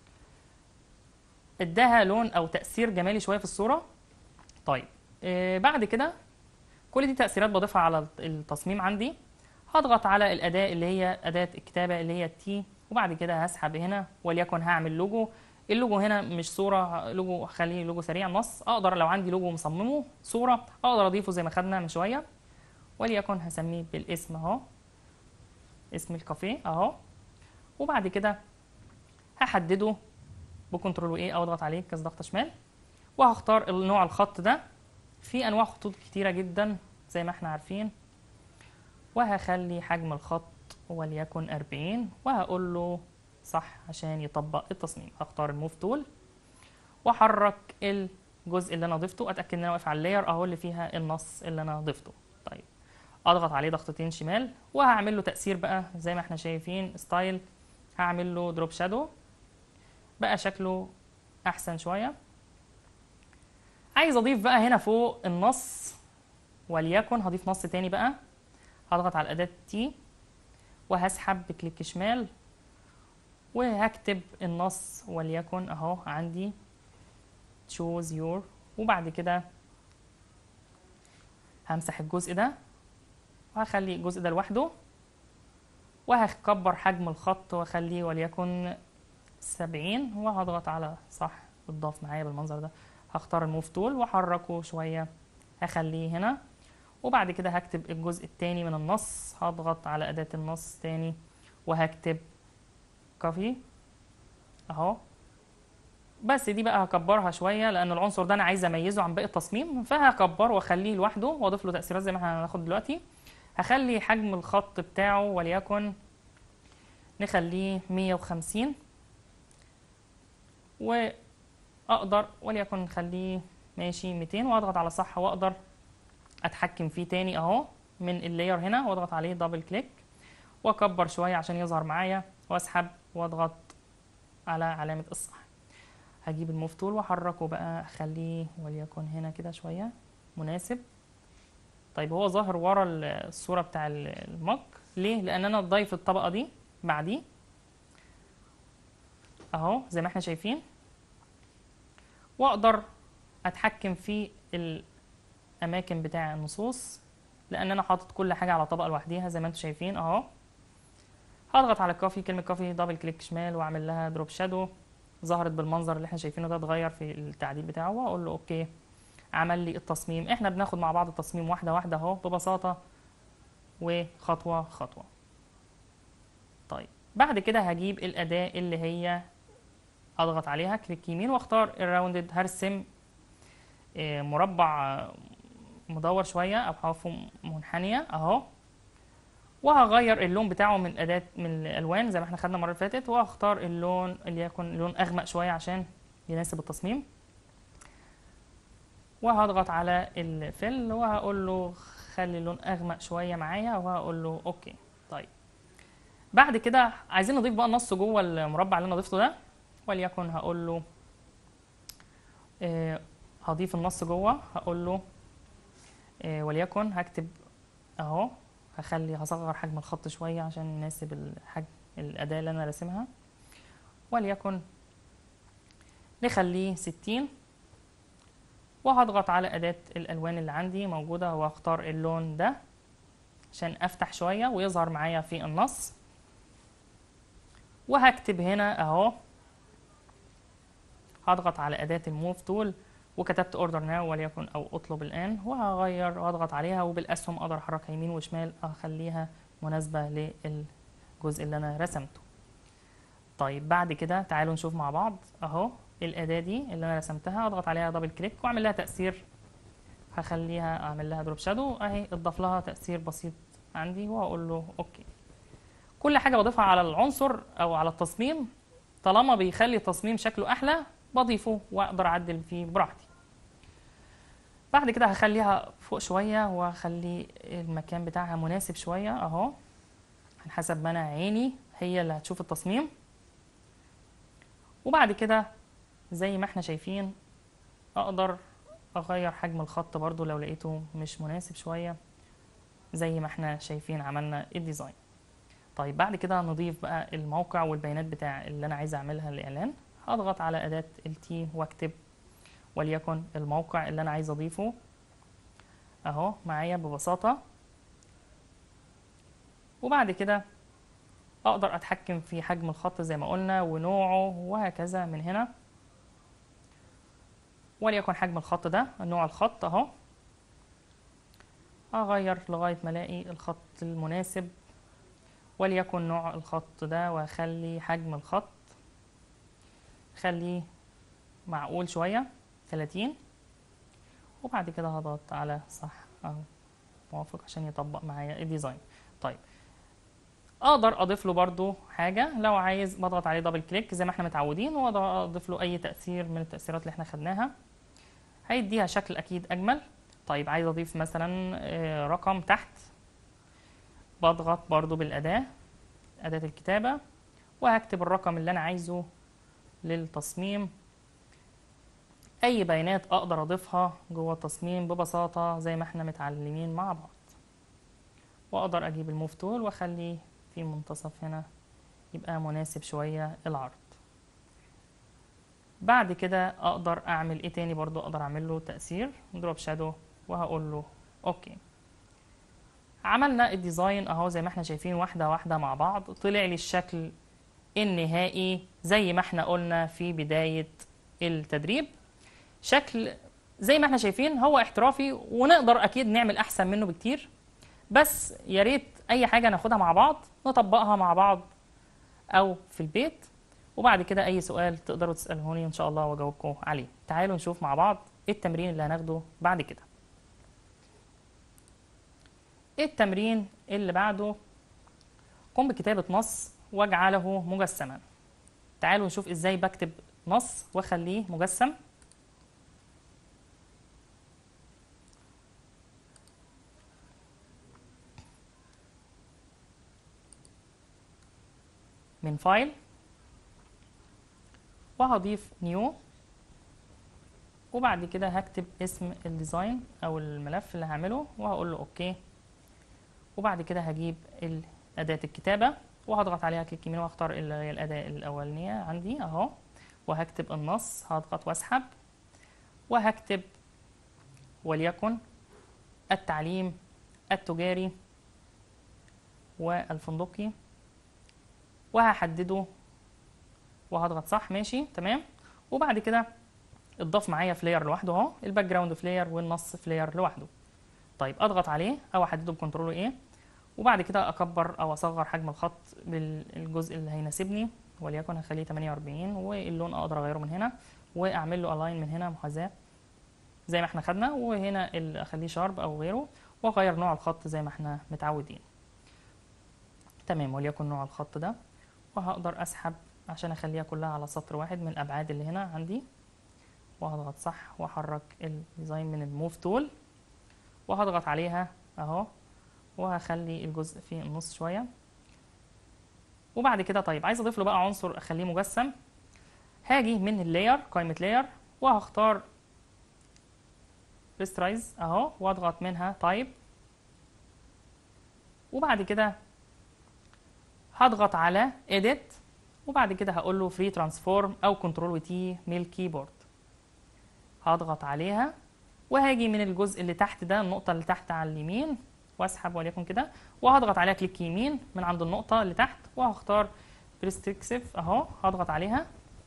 اداها لون او تاثير جمالي شويه في الصوره طيب آه بعد كده كل دي تاثيرات بضيفها على التصميم عندي هضغط على الاداه اللي هي اداه الكتابه اللي هي التي وبعد كده هسحب هنا وليكن هعمل لوجو اللوجو هنا مش صوره لوجو خليه لوجو سريع نص اقدر لو عندي لوجو مصممه صوره اقدر اضيفه زي ما خدنا من شويه وليكن هسميه بالاسم اهو اسم الكافيه اهو وبعد كده هحدده بكنترول ايه او اضغط عليه كذا ضغطه شمال وهختار نوع الخط ده في انواع خطوط كتيره جدا زي ما احنا عارفين وهخلي حجم الخط وليكن 40 وهقول له صح عشان يطبق التصميم هختار الموف تول واحرك الجزء اللي انا ضفته اتاكد ان انا واقف على اللاير اهو اللي فيها النص اللي انا ضفته طيب اضغط عليه ضغطتين شمال وهعمل له تاثير بقى زي ما احنا شايفين ستايل هعمل له دروب شادو بقى شكله احسن شويه عايز اضيف بقى هنا فوق النص وليكن هضيف نص تاني بقى هضغط على الاداه تي وهسحب بكليك شمال وهكتب النص وليكن اهو عندي choose your وبعد كده همسح الجزء ده وهخلي الجزء ده لوحده وهكبر حجم الخط واخليه وليكن سبعين وهضغط على صح اتضاف معايا بالمنظر ده هختار الموف تول واحركه شوية هخليه هنا وبعد كده هكتب الجزء التاني من النص هضغط على أداة النص تاني وهكتب كافي اهو بس دي بقى هكبرها شويه لان العنصر ده انا عايز اميزه عن باقي التصميم فهكبره واخليه لوحده واضيف له تاثيرات زي ما احنا هناخد دلوقتي هخلي حجم الخط بتاعه وليكن نخليه 150 واقدر وليكن نخليه ماشي 200 واضغط على صح واقدر اتحكم فيه تاني اهو من اللاير هنا واضغط عليه دبل كليك واكبر شويه عشان يظهر معايا واسحب واضغط على علامه الصح هجيب الموف تول واحركه بقى اخليه وليكن هنا كده شويه مناسب طيب هو ظاهر ورا الصوره بتاع المج ليه لان انا ضايف الطبقه دي بعديه اهو زي ما احنا شايفين واقدر اتحكم في الاماكن بتاع النصوص لان انا حاطط كل حاجه على طبقه لوحديها زي ما انتم شايفين اهو هضغط على الكافي كلمه كافي دبل كليك شمال واعمل لها دروب شادو ظهرت بالمنظر اللي احنا شايفينه ده اتغير في التعديل بتاعه واقول له اوكي عمل لي التصميم احنا بناخد مع بعض التصميم واحده واحده اهو ببساطه وخطوه خطوه طيب بعد كده هجيب الاداه اللي هي اضغط عليها كليك يمين واختار الراوندد هرسم مربع مدور شويه او حرفه منحنيه اهو وهغير اللون بتاعه من اداه من الالوان زي ما احنا خدنا المره اللي فاتت وهختار اللون اللي يكون لون اغمق شويه عشان يناسب التصميم وهضغط على الفل وهقول له خلي اللون اغمق شويه معايا وهقول له اوكي طيب بعد كده عايزين نضيف بقى النص جوه المربع اللي انا ضفته ده وليكن هقول له آه هضيف النص جوه هقول له آه وليكن هكتب اهو هخلي هصغر حجم الخط شويه عشان يناسب الحجم الاداه اللي انا راسمها وليكن نخليه ستين وهضغط على أداة الألوان اللي عندي موجودة وأختار اللون ده عشان أفتح شوية ويظهر معايا في النص وهكتب هنا أهو هضغط على أداة الموف تول وكتبت اوردر ناو وليكن أو أطلب الآن وهغير وأضغط عليها وبالأسهم أقدر أحركها يمين وشمال أخليها مناسبة للجزء اللي أنا رسمته طيب بعد كده تعالوا نشوف مع بعض أهو الأداة دي اللي أنا رسمتها أضغط عليها دبل كليك وأعمل لها تأثير هخليها أعمل لها دروب شادو أهي اضاف لها تأثير بسيط عندي وأقول له أوكي كل حاجة بضيفها على العنصر أو على التصميم طالما بيخلي التصميم شكله أحلى بضيفه وأقدر أعدل فيه براحتي بعد كده هخليها فوق شوية وأخلي المكان بتاعها مناسب شوية أهو على حسب ما أنا عيني هي اللي هتشوف التصميم وبعد كده زي ما احنا شايفين اقدر اغير حجم الخط برضو لو لقيته مش مناسب شوية زي ما احنا شايفين عملنا الديزاين طيب بعد كده نضيف بقى الموقع والبيانات بتاع اللي انا عايز اعملها للاعلان هضغط على اداة التي واكتب وليكن الموقع اللي انا عايز اضيفه اهو معايا ببساطة وبعد كده اقدر اتحكم في حجم الخط زي ما قلنا ونوعه وهكذا من هنا وليكن حجم الخط ده نوع الخط اهو اغير لغاية ما الاقي الخط المناسب وليكن نوع الخط ده واخلي حجم الخط خليه معقول شوية 30 وبعد كده هضغط على صح اهو موافق عشان يطبق معايا الديزاين طيب اقدر اضيف له برضو حاجه لو عايز بضغط عليه دبل كليك زي ما احنا متعودين واقدر اضيف له اي تاثير من التاثيرات اللي احنا خدناها هيديها شكل اكيد اجمل طيب عايز اضيف مثلا رقم تحت بضغط برضو بالاداه اداه الكتابه وهكتب الرقم اللي انا عايزه للتصميم اي بيانات اقدر اضيفها جوه التصميم ببساطه زي ما احنا متعلمين مع بعض واقدر اجيب الموف تول واخليه في منتصف هنا يبقى مناسب شوية العرض بعد كده اقدر اعمل ايه تاني برضو اقدر اعمل له تأثير دروب شادو وهقول له اوكي عملنا الديزاين اهو زي ما احنا شايفين واحدة واحدة مع بعض طلع لي الشكل النهائي زي ما احنا قلنا في بداية التدريب شكل زي ما احنا شايفين هو احترافي ونقدر اكيد نعمل احسن منه بكتير بس يا ريت اي حاجه ناخدها مع بعض نطبقها مع بعض او في البيت وبعد كده اي سؤال تقدروا تسالوني ان شاء الله واجاوبكم عليه تعالوا نشوف مع بعض ايه التمرين اللي هناخده بعد كده ايه التمرين اللي بعده قم بكتابه نص واجعله مجسما تعالوا نشوف ازاي بكتب نص واخليه مجسم من فايل وهضيف نيو وبعد كده هكتب اسم الديزاين او الملف اللي هعمله وهقول له اوكي وبعد كده هجيب أداة الكتابة وهضغط عليها كليك يمين واختار اللي هي الأداة الأولانية عندي اهو وهكتب النص هضغط واسحب وهكتب وليكن التعليم التجاري والفندقي وهحدده وهضغط صح ماشي تمام وبعد كده اتضاف معايا فلاير لوحده اهو الباك جراوند فلاير والنص فلاير لوحده طيب اضغط عليه او احدده بكنترول ايه وبعد كده اكبر او اصغر حجم الخط بالجزء اللي هيناسبني وليكن هخليه 48 واللون اقدر اغيره من هنا واعمل له الاين من هنا محاذاه زي ما احنا خدنا وهنا اللي اخليه شارب او غيره واغير نوع الخط زي ما احنا متعودين تمام وليكن نوع الخط ده وهقدر اسحب عشان اخليها كلها على سطر واحد من الابعاد اللي هنا عندي وهضغط صح واحرك الديزاين من الموف تول وهضغط عليها اهو وهخلي الجزء في النص شويه وبعد كده طيب عايز اضيف له بقى عنصر اخليه مجسم هاجي من اللاير قائمه لاير وهختار ريسترايز اهو واضغط منها تايب وبعد كده هضغط على edit وبعد كده هقول له فري ترانسفورم او كنترول وتي من الكيبورد هضغط عليها وهاجي من الجزء اللي تحت ده النقطة اللي تحت على اليمين واسحب وليكن كده وهضغط عليها كليك يمين من عند النقطة اللي تحت وهختار بريستكسيف اهو هضغط عليها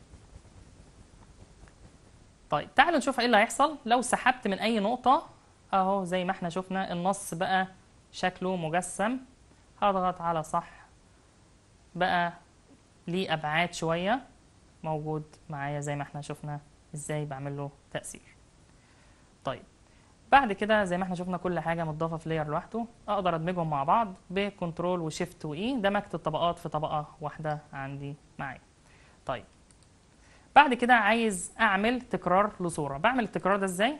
طيب تعالوا نشوف ايه اللي هيحصل لو سحبت من اي نقطة اهو زي ما احنا شفنا النص بقى شكله مجسم هضغط على صح بقى ليه ابعاد شوية موجود معايا زي ما احنا شفنا ازاي بعمل له تأثير طيب بعد كده زي ما احنا شفنا كل حاجة متضافة في لاير لوحده اقدر ادمجهم مع بعض بكنترول وشيفت واي دمجت الطبقات في طبقة واحدة عندي معايا طيب بعد كده عايز اعمل تكرار لصورة بعمل التكرار ده ازاي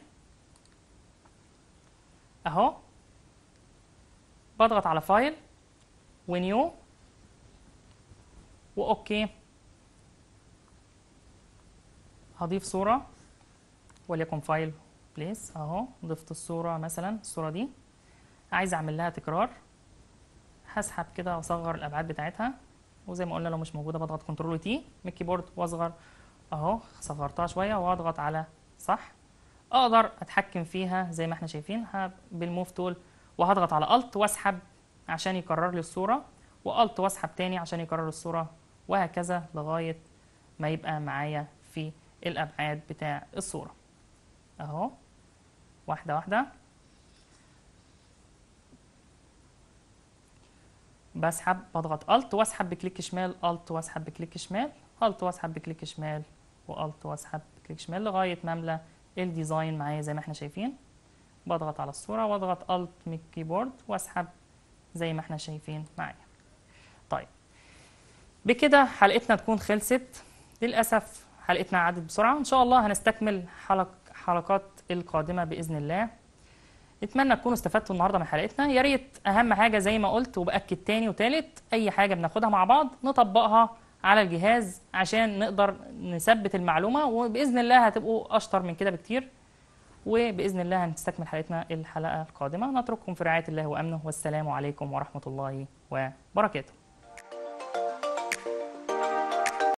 اهو بضغط على فايل ونيو واوكي هضيف صورة وليكن فايل بليس اهو ضفت الصورة مثلا الصورة دي عايز اعمل لها تكرار هسحب كده واصغر الابعاد بتاعتها وزي ما قلنا لو مش موجودة بضغط كنترول تي من الكيبورد واصغر اهو صغرتها شوية واضغط على صح اقدر اتحكم فيها زي ما احنا شايفين بالموف تول وهضغط على الت واسحب عشان يكرر لي الصورة والت واسحب تاني عشان يكرر الصورة وهكذا لغاية ما يبقى معايا في الابعاد بتاع الصورة اهو واحدة واحدة بسحب بضغط الت واسحب بكليك شمال الت واسحب بكليك شمال الت واسحب بكليك شمال والت واسحب بكليك شمال لغاية ما املى الديزاين معايا زي ما احنا شايفين بضغط على الصورة واضغط الت من الكيبورد واسحب زي ما احنا شايفين معايا طيب بكده حلقتنا تكون خلصت للأسف حلقتنا عدت بسرعة إن شاء الله هنستكمل حلق حلقات القادمة بإذن الله نتمنى تكونوا استفدتوا النهارده من حلقتنا يا ريت اهم حاجه زي ما قلت وباكد تاني وتالت اي حاجه بناخدها مع بعض نطبقها على الجهاز عشان نقدر نثبت المعلومه وباذن الله هتبقوا اشطر من كده بكتير وباذن الله هنستكمل حلقتنا الحلقه القادمه نترككم في رعايه الله وامنه والسلام عليكم ورحمه الله وبركاته